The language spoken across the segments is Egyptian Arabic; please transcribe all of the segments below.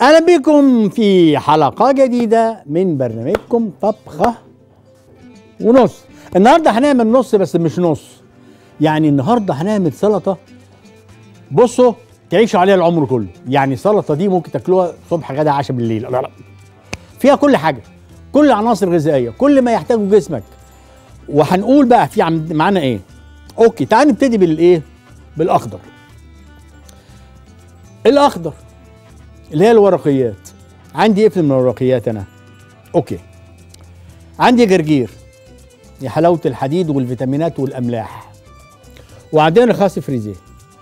اهلا بكم في حلقه جديده من برنامجكم طبخه ونص النهارده هنعمل نص بس مش نص يعني النهارده هنعمل سلطه بصوا تعيشوا عليها العمر كله يعني السلطه دي ممكن تاكلوها صبح غدا عشاء بالليل لا لا فيها كل حاجه كل العناصر الغذائيه كل ما يحتاجه جسمك وهنقول بقى في عم معانا ايه اوكي تعال نبتدي بالايه بالاخضر الاخضر اللي هي الورقيات عندي ايه من الورقيات انا اوكي عندي جرجير يا حلاوه الحديد والفيتامينات والاملاح وعندنا خس فريزيه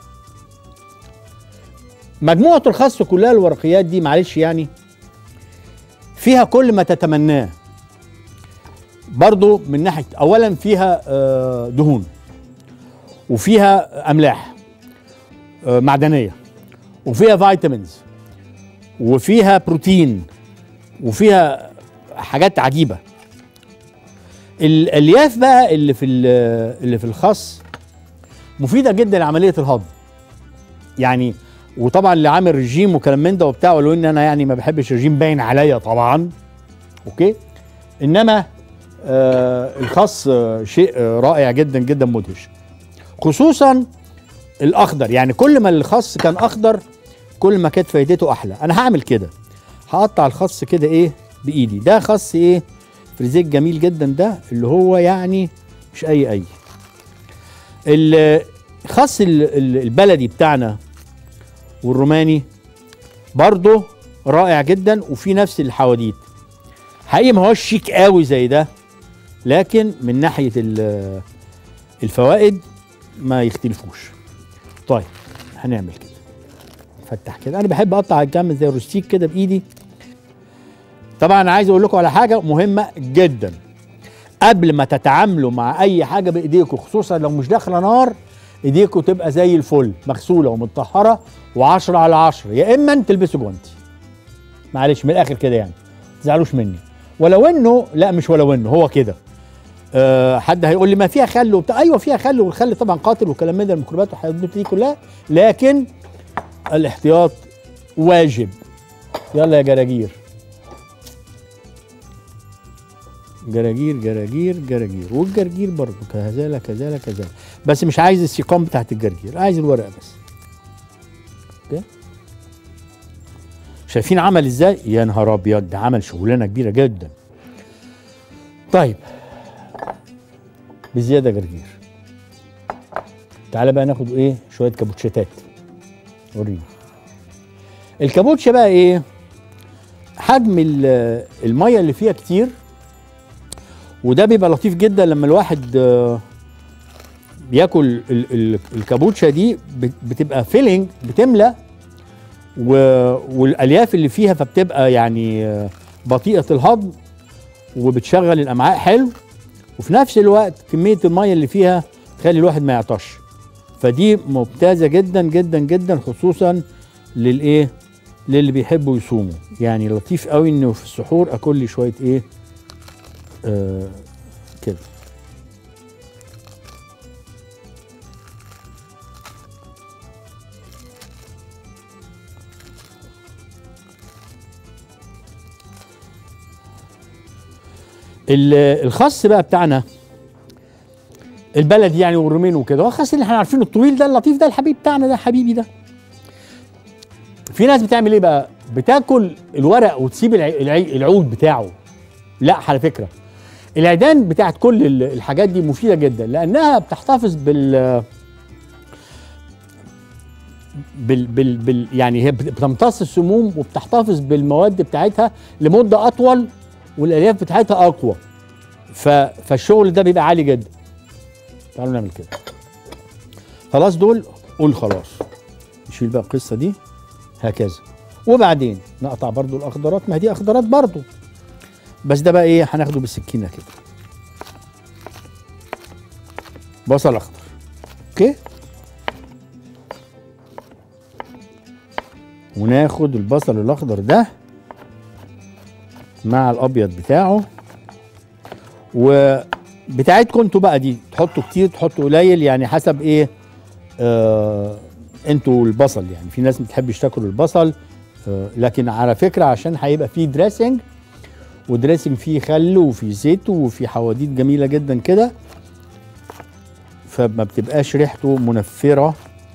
مجموعه الخس كلها الورقيات دي معلش يعني فيها كل ما تتمناه برضو من ناحيه اولا فيها آه، دهون وفيها املاح آه، معدنيه وفيها فيتامينز وفيها بروتين وفيها حاجات عجيبه الالياف بقى اللي في ال- اللي في الخس مفيده جدا لعمليه الهضم يعني وطبعا اللي عامل رجيم وكلام من ده وبتاع ولو ان انا يعني ما بحبش الرجيم باين عليا طبعا اوكي انما آه الخس آه شيء آه رائع جدا جدا مدهش خصوصا الاخضر يعني كل ما الخس كان اخضر كل ما كانت فايدته احلى انا هعمل كده هقطع الخس كده ايه بايدي ده خس ايه فريزيك جميل جدا ده اللي هو يعني مش اي اي الخس ال- ال- البلدي بتاعنا والروماني برضه رائع جدا وفي نفس الحواديت حقيقي ما هوش شيك قوي زي ده لكن من ناحيه ال- الفوائد ما يختلفوش طيب هنعمل كده فتح كده انا بحب اقطع الجم زي الروستيك كده بايدي طبعا انا عايز اقول لكم على حاجه مهمه جدا قبل ما تتعاملوا مع اي حاجه بايديكم خصوصا لو مش داخله نار ايديكم تبقى زي الفل مغسوله ومتطهره و10 على 10 يا اما تلبسوا جوانتي معلش من الاخر كده يعني ما تزعلوش مني ولو انه لا مش ولو انه هو كده أه حد هيقول لي ما فيها خل وبتاع ايوه فيها خل والخل طبعا قاتل والكلام من ده الميكروبات والحاجات دي كلها لكن الاحتياط واجب يلا يا جراجير جراجير جراجير جراجير والجرجير برضه كذلك كذلك كذلك بس مش عايز السيقام بتاعت الجرجير عايز الورقه بس اوكي شايفين عمل ازاي يا نهار ابيض ده عمل شغلانه كبيره جدا طيب بزياده جرجير تعالى بقى ناخد ايه شويه كابوتشاتات وريني الكابوتشا بقى ايه حجم ال- الميه اللي فيها كتير وده بيبقى لطيف جدا لما الواحد آه، بياكل ال- ال- الكابوتشا دي بت- بتبقى فيلينج بتملى و- والالياف اللي فيها فبتبقى يعني آه، بطيئه الهضم وبتشغل الامعاء حلو وفي نفس الوقت كميه الميه اللي فيها تخلي الواحد ما يعطش فدي ممتازه جدا جدا جدا خصوصا للايه للي بيحبوا يصوموا يعني لطيف قوي انه في السحور اكل لي شويه ايه آه كده ال- الخس بقى بتاعنا البلد يعني والرومين وكده هو الخس اللي احنا عارفينه الطويل ده اللطيف ده الحبيب بتاعنا ده حبيبي ده في ناس بتعمل ايه بقى بتاكل الورق وتسيب الع- الع- العود بتاعه لا على فكره العيدان بتاعت كل ال- الحاجات دي مفيده جدا لانها بتحتفظ بال بال, بال, بال يعني هي بت- بتمتص السموم وبتحتفظ بالمواد بتاعتها لمده اطول والالياف بتاعتها اقوى ف فالشغل ده بيبقى عالي جدا تعالوا نعمل كده خلاص دول قول خلاص نشيل بقى القصه دي هكذا وبعدين نقطع برضو الاخضرات ما هي دي اخضرات برضو بس ده بقى ايه هناخده بالسكينه كده بصل اخضر اوكي وناخد البصل الاخضر ده مع الابيض بتاعه وبتاعتكم انتوا بقى دي تحطوا كتير تحطوا قليل يعني حسب ايه آه انتوا البصل يعني في ناس ما بتحبش تاكل البصل آه لكن على فكره عشان هيبقى فيه دريسنج ودريسنج فيه خل وفيه زيت وفيه حواديت جميله جدا كده فما بتبقاش ريحته منفره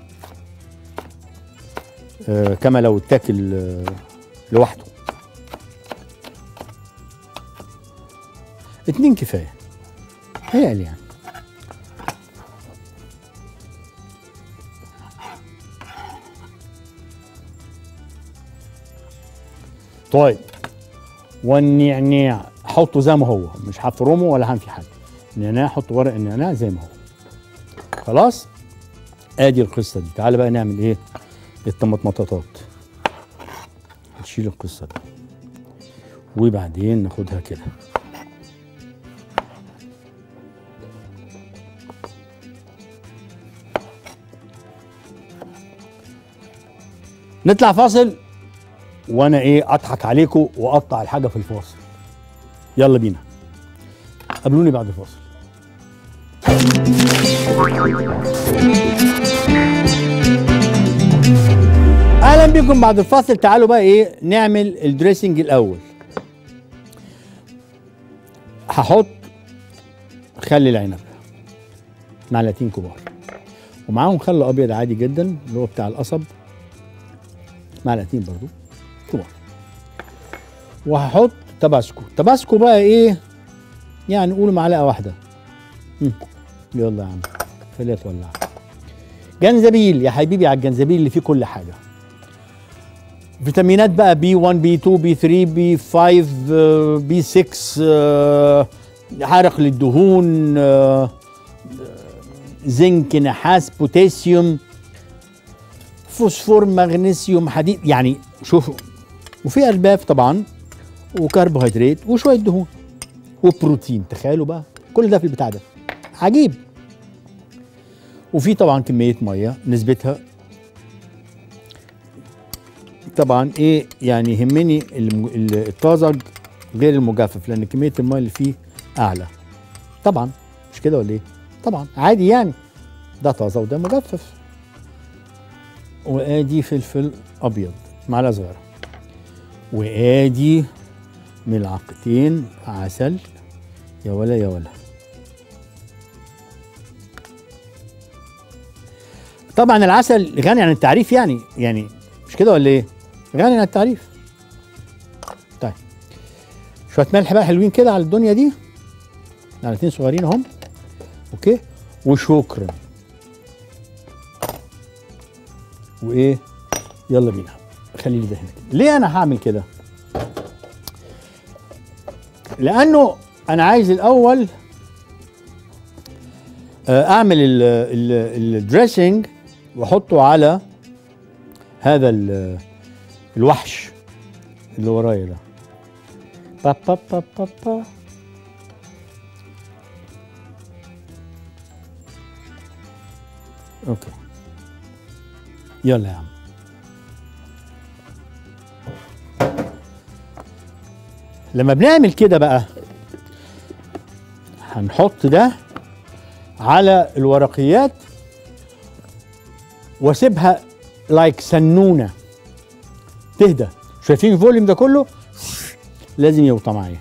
آه كما لو اتاكل آه لوحده اتنين كفايه هيقل يعني طيب والنعناع حطه زي ما هو مش هفرمه ولا هنفي حاجه النعناع حط ورق النعناع زي ما هو خلاص ادي القصه دي تعالى بقى نعمل ايه الطماطمطاطات نشيل القصه دي وبعدين ناخدها كده نطلع فاصل وانا ايه اضحك عليكم واقطع الحاجه في الفاصل يلا بينا قابلوني بعد الفاصل اهلا بكم بعد الفاصل تعالوا بقى ايه نعمل الدريسنج الاول هحط خل العنب معلقتين كبار ومعاهم خل ابيض عادي جدا اللي هو بتاع القصب معلقتين برضو كبار وهحط تباسكو تباسكو بقى ايه يعني قولوا معلقه واحده مم. يلا يا عم خليها تولع جنزبيل يا حبيبي على الجنزبيل اللي فيه كل حاجه فيتامينات بقى بي 1 بي 2 بي 3 بي 5 بي 6 حرق للدهون آه، زنك نحاس بوتاسيوم فوسفور مغنيسيوم حديد يعني شوفوا وفي الباف طبعا وكربوهيدرات وشويه دهون وبروتين تخيلوا بقى كل ده في البتاع ده عجيب وفي طبعا كميه ميه نسبتها طبعا ايه يعني يهمني الم- ال- الطازج غير المجفف لان كميه الميه اللي فيه اعلى طبعا مش كده ولا ايه طبعا عادي يعني ده طازه وده مجفف وادي فلفل ابيض معلقه صغيره وادي ملعقتين عسل يا ولا يا ولا طبعا العسل غني عن التعريف يعني يعني مش كده ولا ايه غني عن التعريف طيب شويه ملح بقى حلوين كده على الدنيا دي معلقتين صغيرين اهم اوكي وشكرا وايه يلا بينا خلي لي ده هنا كده. ليه انا هعمل كده لانه انا عايز الاول آه، اعمل ال- ال- الدريسنج واحطه على هذا ال- الوحش اللي ورايا ده با با با با با. اوكي يلا يا عم لما بنعمل كده بقى هنحط ده على الورقيات واسيبها لايك سنونه تهدى شايفين الفوليوم ده كله لازم يوطى معايا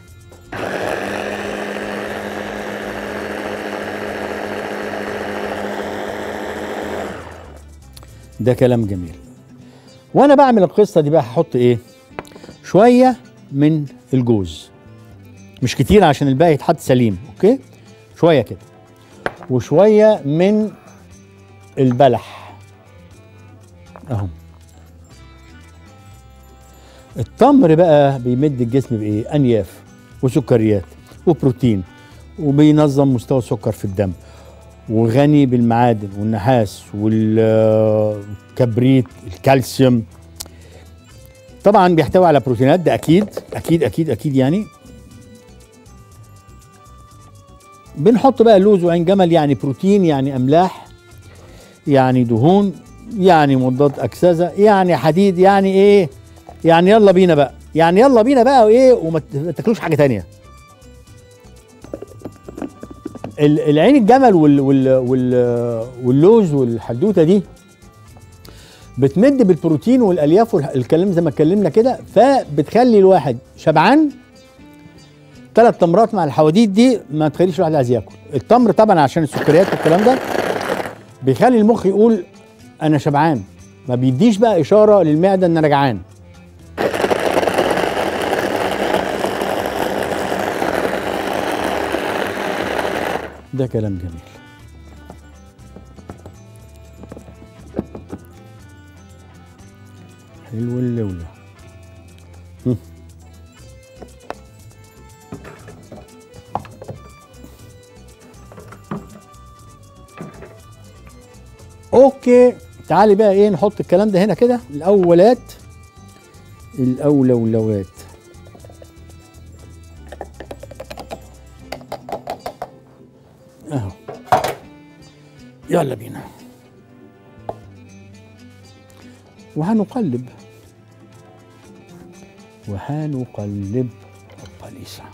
ده كلام جميل وانا بعمل القصه دي بقى هحط ايه شويه من الجوز مش كتير عشان الباقي يتحط سليم اوكي شويه كده وشويه من البلح اهو التمر بقى بيمد الجسم بايه انياف وسكريات وبروتين وبينظم مستوى السكر في الدم وغني بالمعادن والنحاس والكبريت الكالسيوم طبعا بيحتوي على بروتينات ده اكيد اكيد اكيد اكيد يعني بنحط بقى لوز وعين جمل يعني بروتين يعني املاح يعني دهون يعني مضادات اكسده يعني حديد يعني ايه يعني يلا بينا بقى يعني يلا بينا بقى وايه وما ت- ما تاكلوش حاجه تانية ال- العين الجمل وال وال وال واللوز والحدوته دي بتمد بالبروتين والالياف والكلام زي ما اتكلمنا كده فبتخلي الواحد شبعان ثلاث تمرات مع الحواديت دي ما تخليش الواحد عايز ياكل التمر طبعا عشان السكريات والكلام ده بيخلي المخ يقول انا شبعان ما بيديش بقى اشاره للمعده ان انا جعان ده كلام جميل حلو اللولة هم. اوكي تعالي بقى ايه نحط الكلام ده هنا كده الاولات الاولويات اهو يلا بينا وهنقلب وهنقلب الطليسة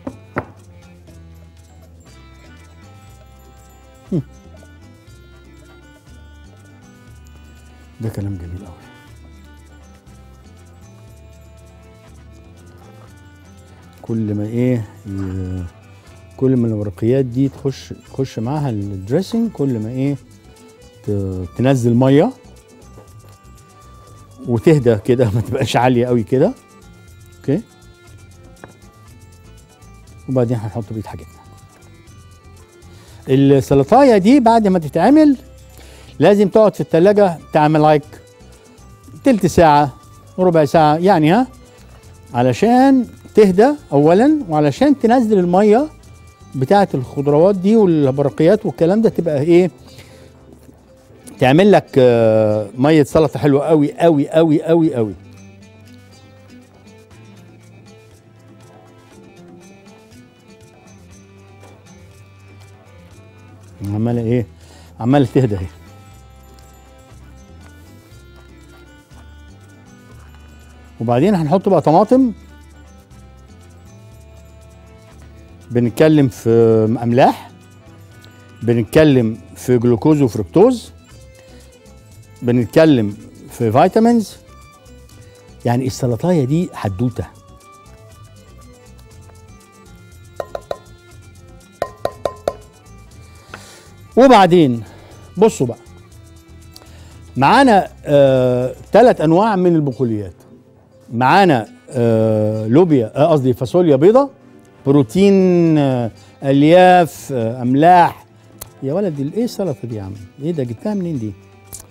هم. ده كلام جميل قوي كل ما ايه ي- كل ما الورقيات دي تخش تخش معاها الدريسنج كل ما ايه ت- تنزل ميه وتهدى كده ما تبقاش عاليه قوي كده اوكي وبعدين هنحط بقيه حاجتنا السلطايه دي بعد ما تتعمل لازم تقعد في التلاجة تعمل لايك تلت ساعة ربع ساعة يعني ها علشان تهدى أولا وعلشان تنزل المية بتاعة الخضروات دي والبرقيات والكلام ده تبقى إيه تعمل لك آه، مية سلطة حلوة قوي قوي قوي قوي قوي عمالة إيه عمالة تهدى اهي وبعدين هنحط بقى طماطم بنتكلم في املاح بنتكلم في جلوكوز وفركتوز بنتكلم في فيتامينز يعني السلطايه دي حدوته وبعدين بصوا بقى معانا آه ثلاث انواع من البقوليات معانا آه لوبيا آه، قصدي فاصوليا بيضة بروتين آه الياف آه املاح يا ولد ال- ايه السلطه دي يا عم ايه ده جبتها منين دي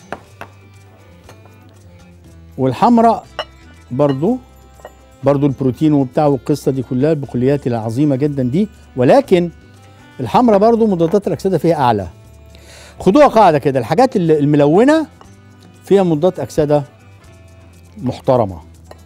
والحمراء برضو برضو البروتين وبتاع والقصه دي كلها البقوليات العظيمه جدا دي ولكن الحمراء برضو مضادات الاكسده فيها اعلى خدوها قاعده كده الحاجات ال- الملونه فيها مضادات اكسده محترمه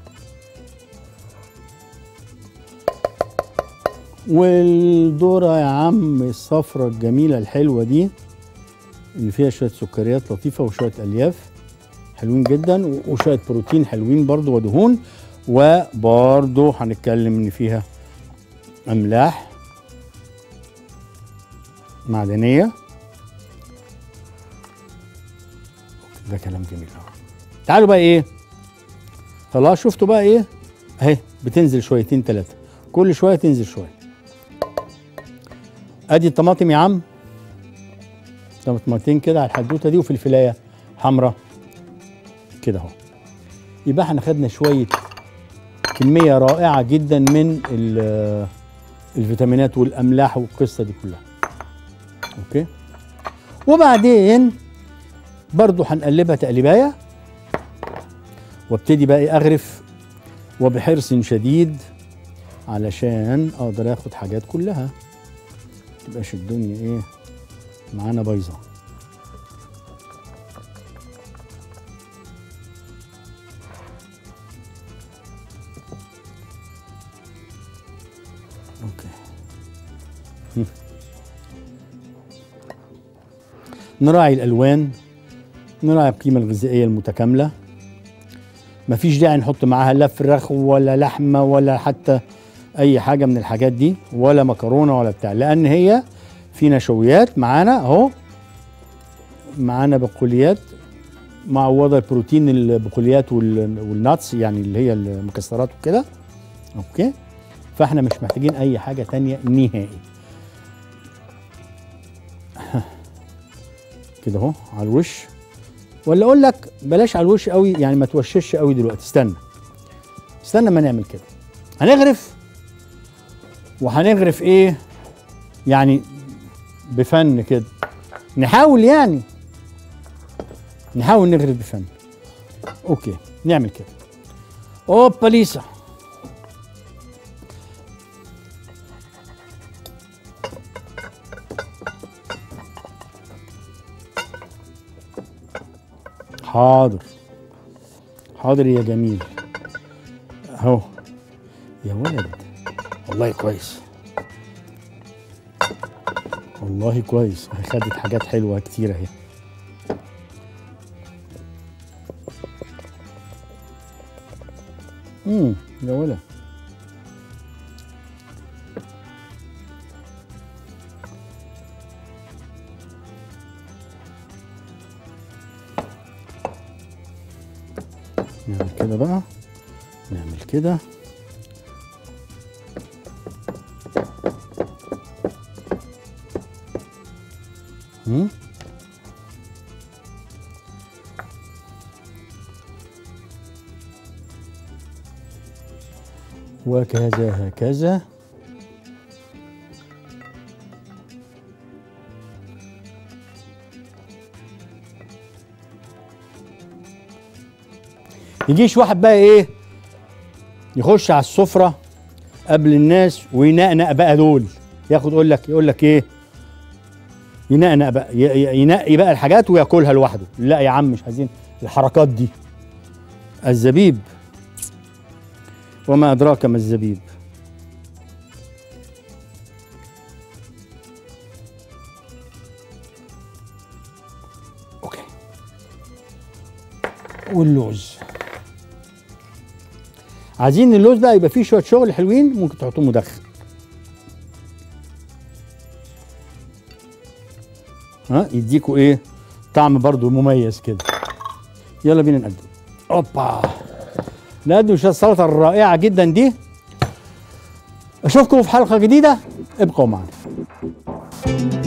والذره يا عم الصفرة الجميله الحلوه دي اللي فيها شويه سكريات لطيفه وشويه الياف حلوين جدا و- وشويه بروتين حلوين برضو ودهون وبرضو هنتكلم ان فيها املاح معدنيه ده كلام جميل قوي تعالوا بقى ايه خلاص شفتوا بقى ايه اهي بتنزل شويتين ثلاثه كل شويه تنزل شويه ادي الطماطم يا عم طماطمتين كده على الحدوته دي وفلفلايه حمراء كده اهو يبقى احنا خدنا شويه كميه رائعه جدا من ال- الفيتامينات والاملاح والقصه دي كلها اوكي وبعدين برضو هنقلبها تقليبايه وابتدي بقى إيه اغرف وبحرص شديد علشان اقدر اخد حاجات كلها تبقاش الدنيا ايه معانا بايظه اوكي هم. نراعي الالوان نراعي القيمه الغذائيه المتكامله مفيش داعي نحط معاها لا فراخ ولا لحمه ولا حتى اي حاجه من الحاجات دي ولا مكرونه ولا بتاع لان هي في نشويات معانا اهو معانا بقوليات معوضه البروتين البقوليات وال- والناتس يعني اللي هي المكسرات وكده اوكي فاحنا مش محتاجين اي حاجه تانية نهائي كده اهو على الوش ولا اقول لك بلاش على الوش قوي يعني ما توشش قوي دلوقتي استنى استنى ما نعمل كده هنغرف وهنغرف ايه يعني بفن كده نحاول يعني نحاول نغرف بفن اوكي نعمل كده اوبا ليسا حاضر حاضر يا جميل اهو يا ولد والله كويس والله كويس خدت حاجات حلوه كتير اهي امم يا ولد نعمل كده بقى نعمل كده مم. وكذا هكذا يجيش واحد بقى ايه يخش على السفره قبل الناس وينقنق بقى دول ياخد يقول لك يقول لك ايه ينقنق بقى ي- ي- ينقي بقى الحاجات وياكلها لوحده لا يا عم مش عايزين الحركات دي الزبيب وما ادراك ما الزبيب اوكي واللوز عايزين اللوز بقى يبقى فيه شويه شغل حلوين ممكن تحطوه مدخن ها يديكوا ايه طعم برضو مميز كده يلا بينا نقدم اوبا نقدم شويه السلطه الرائعه جدا دي اشوفكم في حلقه جديده ابقوا معنا